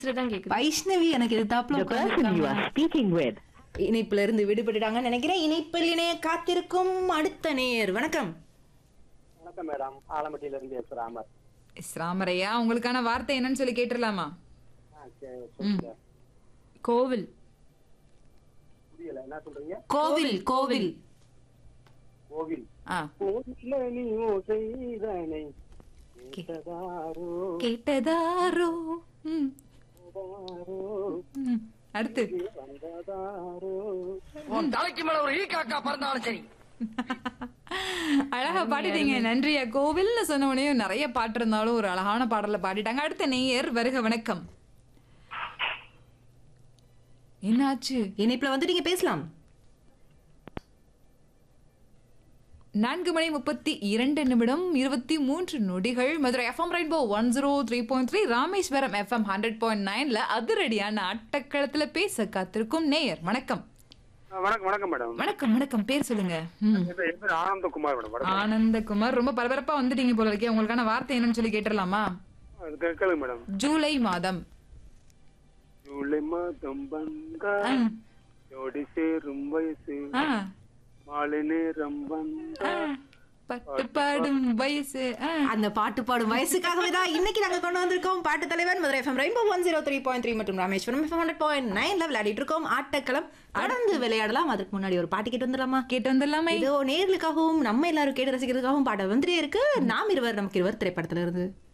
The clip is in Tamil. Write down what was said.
தான் கேக்குது வைஷ்ணவி எனக்கு இது தாப்புல The person you are speaking with இணைப்புல இருந்து விடுபட்டுட்டாங்கன்னு நினைக்கிறேன் இணைப்பில் இணைய காத்திருக்கும் அடுத்த நேர் வணக்கம் வணக்கம் மேடம் ஆலம்பட்டியில இருந்து எஸ் ராமர் எஸ் ராமரையா உங்களுக்கான வார்த்தை என்னன்னு சொல்லி கேட்டுடலாமா ஆ, சரி, சொல்லுங்க கோவில் புரியல என்ன சொல்றீங்க கோவில் கோவில் கோவில் ஆ கோவில நீ செய்தனை கேட்டதாரோ கேட்டதாரோ ம், கேட்டதாரோ, ம். அடுத்து வந்ததாரோ உன் தலைக்கு மேல ஒரு ஈ காக்கா பறந்தாலும் சரி அழகா பாடிட்டீங்க நன்றியா கோவில்னு சொன்ன உடனே நிறைய பாட்டு இருந்தாலும் ஒரு அழகான பாடல பாடிட்டாங்க அடுத்த நேயர் வருக வணக்கம் என்னாச்சு இணைப்புல வந்து நீங்க பேசலாம் நான்கு மணி முப்பத்தி இரண்டு நிமிடம் இருபத்தி மூன்று நொடிகள் Madurai FM rainbow one zero three point three Rameswaram FM hundred point நைன்ல அதிரடியான அட்டக்களத்துல பேச காத்திருக்கும் நேயர் வணக்கம் ஆ, வணக்கம் வணக்கம் மேடம் வணக்கம் வணக்கம் பேர் சொல்லுங்க ம். என் பேர் என் பேர் ஆனந்தகுமார் மேடம் வணக்கம் ஆனந்தகுமார் ரொம்ப பரபரப்பா வந்துட்டீங்க போல இருக்கே உங்களுக்கான வார்த்தை என்னன்னு சொல்லி கேட்டுடலாமா அது கே- கேளுங்க மேடம் ஜூலை மாதம் ஜூலை மாதம் வந்தா ஆ, ஜோடி சேரும் வயசு ஆ, மாலை நேரம் வந்தா ஆ, பட்டு பாடும் வயசு ஆ. அந்த பாட்டு பாடும் வயசுக்காகவே தான் இன்னைக்கு நாங்க கொண்டு வந்திருக்கோம் பாட்டு தலைவர் Madurai FM rainbow one zero three point three மற்றும் ராமேஸ்வரம் எஃப்எம் ஹண்ட்ரட் பாயிண்ட் நைன்ல விளையாடிட்டு இருக்கோம் ஆட்டக்களம் தொடர்ந்து விளையாடலாம் அதுக்கு முன்னாடி ஒரு பாட்டு கேட்டு வந்துடலாமா கேட்டு வந்துடலாமே இதோ நேர்களுக்காகவும் நம்ம எல்லாரும் கேட்டு ரசிக்கிறதுக்காகவும் பாடல் வந்துட்டே இருக்கு நாம் இருவர் நமக்கு இருவர் திரைப்படத்துல இருந்து